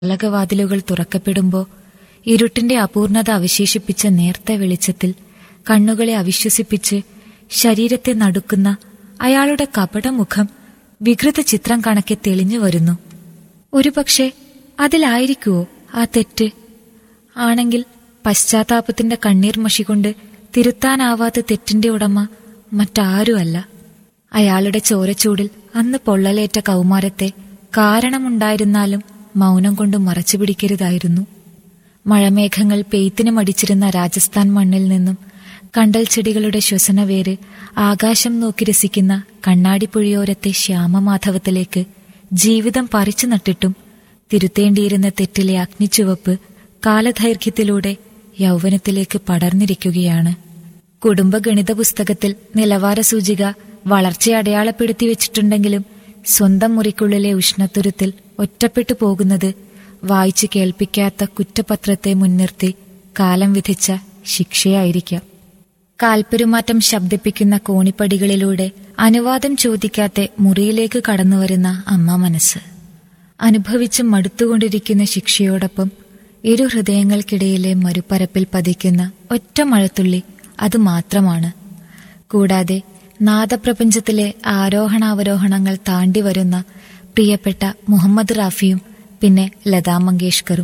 പലകവാതിലുകൾ തുറക്കപ്പെടുമ്പോ ഇരുട്ടിന്റെ അപൂർണത അവശേഷിപ്പിച്ച നേർത്ത വെളിച്ചത്തിൽ കണ്ണുകളെ അവിശ്വസിപ്പിച്ച് ശരീരത്തെ നടുക്കുന്ന അയാളുടെ കപടമുഖം വികൃത ചിത്രം കണക്കെ തെളിഞ്ഞു വരുന്നു ഒരുപക്ഷെ അതിലായിരിക്കുവോ ആ തെറ്റ് ആണെങ്കിൽ പശ്ചാത്താപത്തിന്റെ കണ്ണീർ മഷി കൊണ്ട് തിരുത്താനാവാത്ത തെറ്റിന്റെ ഉടമ മറ്റാരുമല്ല അയാളുടെ ചോരച്ചൂടിൽ അന്ന് പൊള്ളലേറ്റ കൗമാരത്തെ കാരണമുണ്ടായിരുന്നാലും മൗനം കൊണ്ട് മറച്ചു പിടിക്കരുതായിരുന്നു മഴമേഘങ്ങൾ പെയ്ത്തിന് മടിച്ചിരുന്ന രാജസ്ഥാൻ മണ്ണിൽ നിന്നും കണ്ടൽ ചെടികളുടെ ശ്വസനവേര് ആകാശം നോക്കി രസിക്കുന്ന കണ്ണാടിപ്പുഴയോരത്തെ ശ്യാമമാധവത്തിലേക്ക് ജീവിതം പറിച്ചു നട്ടിട്ടും തിരുത്തേണ്ടിയിരുന്ന തെറ്റിലെ അഗ്നിച്ചുവപ്പ് കാലദൈർഘ്യത്തിലൂടെ യൗവനത്തിലേക്ക് പടർന്നിരിക്കുകയാണ് കുടുംബ ഗണിത പുസ്തകത്തിൽ നിലവാര സൂചിക വളർച്ച അടയാളപ്പെടുത്തി വെച്ചിട്ടുണ്ടെങ്കിലും സ്വന്തം മുറിക്കുള്ളിലെ ഉഷ്ണത്തുരുത്തിൽ ഒറ്റപ്പെട്ടു പോകുന്നത് വായിച്ചു കേൾപ്പിക്കാത്ത കുറ്റപത്രത്തെ മുൻനിർത്തി കാലം വിധിച്ച ശിക്ഷയായിരിക്കാം കാൽപ്പെരുമാറ്റം ശബ്ദിപ്പിക്കുന്ന കോണിപ്പടികളിലൂടെ അനുവാദം ചോദിക്കാത്ത മുറിയിലേക്ക് കടന്നുവരുന്ന അമ്മ മനസ്സ് അനുഭവിച്ച് മടുത്തുകൊണ്ടിരിക്കുന്ന ശിക്ഷയോടൊപ്പം ഇരു ഹൃദയങ്ങൾക്കിടയിലെ മരുപ്പരപ്പിൽ പതിക്കുന്ന ഒറ്റ മഴത്തുള്ളി അത് മാത്രമാണ് കൂടാതെ നാദപ്രപഞ്ചത്തിലെ ആരോഹണാവരോഹണങ്ങൾ താണ്ടി വരുന്ന പ്രിയപ്പെട്ട മുഹമ്മദ് റാഫിയും പിന്നെ ലതാ മങ്കേഷ്കറും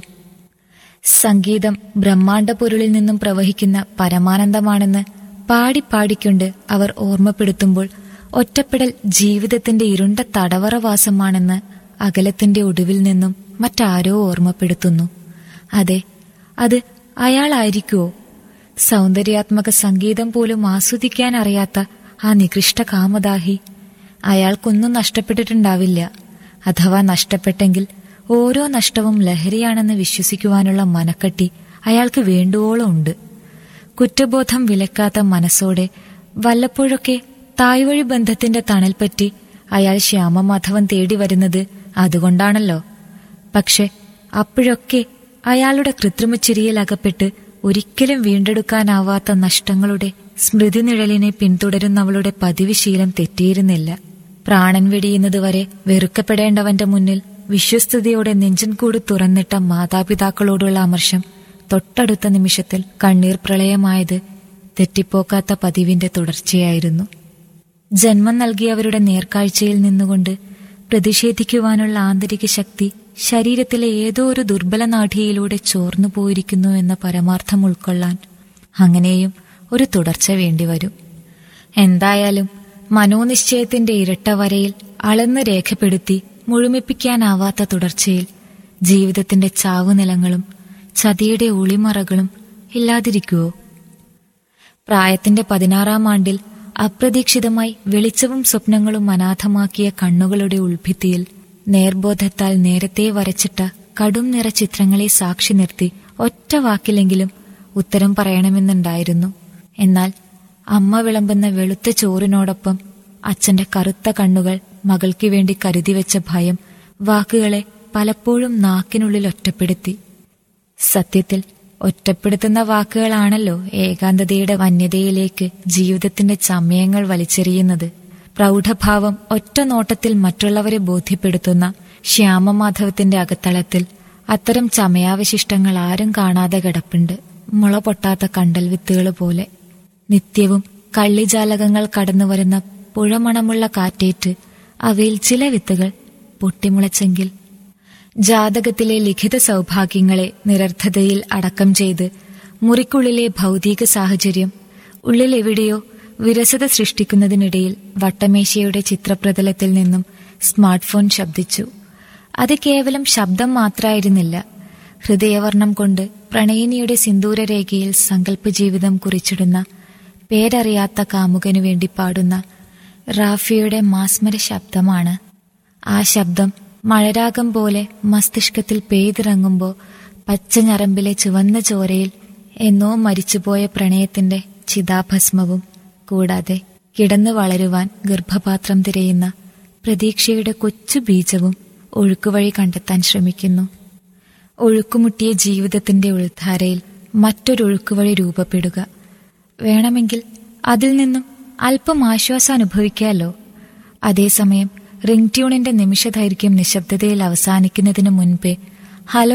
സംഗീതം ബ്രഹ്മാണ്ഡ പൊരുളിൽ നിന്നും പ്രവഹിക്കുന്ന പരമാനന്ദമാണെന്ന് പാടി പാടിക്കൊണ്ട് അവർ ഓർമ്മപ്പെടുത്തുമ്പോൾ ഒറ്റപ്പെടൽ ജീവിതത്തിന്റെ ഇരുണ്ട തടവറവാസമാണെന്ന് അകലത്തിന്റെ ഒടുവിൽ നിന്നും മറ്റാരോ ഓർമ്മപ്പെടുത്തുന്നു അതെ അത് അയാളായിരിക്കുവോ സൗന്ദര്യാത്മക സംഗീതം പോലും ആസ്വദിക്കാൻ അറിയാത്ത ആ നികൃഷ്ട കാമദാഹി അയാൾക്കൊന്നും നഷ്ടപ്പെട്ടിട്ടുണ്ടാവില്ല അഥവാ നഷ്ടപ്പെട്ടെങ്കിൽ ഓരോ നഷ്ടവും ലഹരിയാണെന്ന് വിശ്വസിക്കുവാനുള്ള മനക്കട്ടി അയാൾക്ക് വേണ്ടുവോളം ഉണ്ട് കുറ്റബോധം വിലക്കാത്ത മനസ്സോടെ വല്ലപ്പോഴൊക്കെ തായ്വഴി ബന്ധത്തിന്റെ തണൽപ്പറ്റി അയാൾ ശ്യാമമാധവൻ തേടി വരുന്നത് അതുകൊണ്ടാണല്ലോ പക്ഷെ അപ്പോഴൊക്കെ അയാളുടെ കൃത്രിമച്ചിരിയിൽ അകപ്പെട്ട് ഒരിക്കലും വീണ്ടെടുക്കാനാവാത്ത നഷ്ടങ്ങളുടെ സ്മൃതി നിഴലിനെ പിന്തുടരുന്നവളുടെ പതിവ് ശീലം തെറ്റിയിരുന്നില്ല പ്രാണൻ വെടിയുന്നതുവരെ വെറുക്കപ്പെടേണ്ടവന്റെ മുന്നിൽ വിശ്വസ്തയോടെ നെഞ്ചൻകൂട് തുറന്നിട്ട മാതാപിതാക്കളോടുള്ള അമർഷം തൊട്ടടുത്ത നിമിഷത്തിൽ കണ്ണീർ പ്രളയമായത് തെറ്റിപ്പോക്കാത്ത പതിവിന്റെ തുടർച്ചയായിരുന്നു ജന്മം നൽകിയവരുടെ നേർക്കാഴ്ചയിൽ നിന്നുകൊണ്ട് പ്രതിഷേധിക്കുവാനുള്ള ആന്തരിക ശക്തി ശരീരത്തിലെ ഏതോ ഒരു ദുർബല നാഠിയിലൂടെ ചോർന്നു പോയിരിക്കുന്നു എന്ന പരമാർത്ഥം ഉൾക്കൊള്ളാൻ അങ്ങനെയും ഒരു തുടർച്ച വേണ്ടിവരും എന്തായാലും മനോനിശ്ചയത്തിന്റെ ഇരട്ട വരയിൽ അളന്ന് രേഖപ്പെടുത്തി മുഴുമിപ്പിക്കാനാവാത്ത തുടർച്ചയിൽ ജീവിതത്തിന്റെ ചാവുനിലങ്ങളും ചതിയുടെ ഒളിമറകളും ഇല്ലാതിരിക്കുവോ പ്രായത്തിന്റെ പതിനാറാം ആണ്ടിൽ അപ്രതീക്ഷിതമായി വെളിച്ചവും സ്വപ്നങ്ങളും അനാഥമാക്കിയ കണ്ണുകളുടെ ഉൾഭിത്തിയിൽ നേർബോധത്താൽ നേരത്തെ വരച്ചിട്ട കടും നിറ ചിത്രങ്ങളെ സാക്ഷി നിർത്തി ഒറ്റ വാക്കിലെങ്കിലും ഉത്തരം പറയണമെന്നുണ്ടായിരുന്നു എന്നാൽ അമ്മ വിളമ്പുന്ന വെളുത്ത ചോറിനോടൊപ്പം അച്ഛന്റെ കറുത്ത കണ്ണുകൾ മകൾക്ക് വേണ്ടി കരുതി വെച്ച ഭയം വാക്കുകളെ പലപ്പോഴും നാക്കിനുള്ളിൽ ഒറ്റപ്പെടുത്തി സത്യത്തിൽ ഒറ്റപ്പെടുത്തുന്ന വാക്കുകളാണല്ലോ ഏകാന്തതയുടെ വന്യതയിലേക്ക് ജീവിതത്തിന്റെ ചമയങ്ങൾ വലിച്ചെറിയുന്നത് പ്രൗഢഭാവം ഒറ്റ നോട്ടത്തിൽ മറ്റുള്ളവരെ ബോധ്യപ്പെടുത്തുന്ന ശ്യാമമാധവത്തിന്റെ അകത്തളത്തിൽ അത്തരം ചമയാവശിഷ്ടങ്ങൾ ആരും കാണാതെ കിടപ്പുണ്ട് മുള പൊട്ടാത്ത കണ്ടൽ വിത്തുകൾ പോലെ നിത്യവും കള്ളിജാലകങ്ങൾ കടന്നുവരുന്ന പുഴമണമുള്ള കാറ്റേറ്റ് അവയിൽ ചില വിത്തുകൾ പൊട്ടിമുളച്ചെങ്കിൽ ജാതകത്തിലെ ലിഖിത സൗഭാഗ്യങ്ങളെ നിരർത്ഥതയിൽ അടക്കം ചെയ്ത് മുറിക്കുള്ളിലെ ഭൗതിക സാഹചര്യം ഉള്ളിലെവിടെയോ വിരസത സൃഷ്ടിക്കുന്നതിനിടയിൽ വട്ടമേശയുടെ ചിത്രപ്രതലത്തിൽ നിന്നും സ്മാർട്ട് ഫോൺ ശബ്ദിച്ചു അത് കേവലം ശബ്ദം മാത്രമായിരുന്നില്ല ഹൃദയവർണം കൊണ്ട് പ്രണയിനിയുടെ സിന്ദൂരരേഖയിൽ സങ്കല്പ ജീവിതം കുറിച്ചിടുന്ന പേരറിയാത്ത കാമുകനു വേണ്ടി പാടുന്ന റാഫിയുടെ മാസ്മര ശബ്ദമാണ് ആ ശബ്ദം മഴരാഗം പോലെ മസ്തിഷ്കത്തിൽ പെയ്തിറങ്ങുമ്പോൾ പച്ച ഞരമ്പിലെ ചുവന്ന ചോരയിൽ എന്നോ മരിച്ചുപോയ പ്രണയത്തിന്റെ ചിതാഭസ്മവും കൂടാതെ കിടന്നു വളരുവാൻ ഗർഭപാത്രം തിരയുന്ന പ്രതീക്ഷയുടെ കൊച്ചു ബീജവും ഒഴുക്കുവഴി കണ്ടെത്താൻ ശ്രമിക്കുന്നു ഒഴുക്കുമുട്ടിയ ജീവിതത്തിന്റെ ഉൾധാരയിൽ മറ്റൊരൊഴുക്കുവഴി രൂപപ്പെടുക വേണമെങ്കിൽ അതിൽ നിന്നും അല്പം ആശ്വാസം അനുഭവിക്കാമല്ലോ അതേസമയം റിംഗ് ട്യൂണിന്റെ നിമിഷദൈർഘ്യം നിശബ്ദതയിൽ അവസാനിക്കുന്നതിനു മുൻപേ ഹലോ